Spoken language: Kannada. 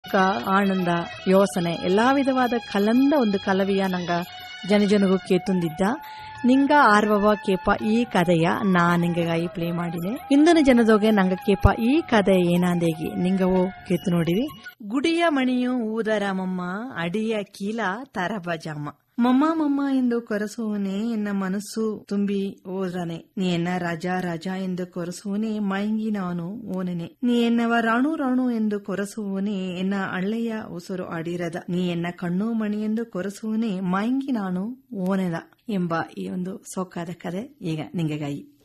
ದುಃಖ ಆನಂದ ಯೋಸನೆ ಎಲ್ಲಾ ವಿಧವಾದ ಕಲಂದ ಒಂದು ಕಲವಿಯ ನಂಗ ಜನಜನಗೂ ಕೇತುಂದಿದ್ದ ನಿಂಗ ಆರ್ವವ ಕೇಪ ಈ ಕಥೆಯ ನಾ ನಿಂಗಾಗಿ ಪ್ಲೇ ಮಾಡಿದೆ ಇಂದಿನ ಜನದೋಗೆ ನಂಗ ಕೇಪ ಈ ಕಥೆ ಏನಾಂದೇಗಿ ನಿಂಗವೋ ಕೇತು ನೋಡಿರಿ ಗುಡಿಯ ಮಣಿಯು ಊದರಾಮಮ್ಮ ಅಡಿಯ ಕೀಲ ತರಬಜಾಮ ಮಮ್ಮ ಮಮ್ಮ ಎಂದು ಕೊರಸುವನೆ ಎನ್ನ ಮನಸ್ಸು ತುಂಬಿ ಓದನೆ ನೀ ಎನ್ನ ರಾಜ ರಾಜ ಎಂದು ಕೊರಸುವನೆ ಮಯಂಗಿ ನಾನು ಓನೆನೆ ನೀ ಎನ್ನವ ರಾಣು ರಾಣು ಎಂದು ಕೊರಸುವನೆ ಎನ್ನ ಅಳ್ಳೆಯ ಉಸಿರು ಆಡಿರದ ನೀ ಎನ್ನ ಕಣ್ಣು ಮಣಿ ಎಂದು ಕೊರಸುವನೆ ಮಯಂಗಿ ನಾನು ಓನೆದ ಎಂಬ ಈ ಒಂದು ಸೊಕ್ಕಾದ ಕತೆ ಈಗ ನಿಂಗೆಗಾಗಿ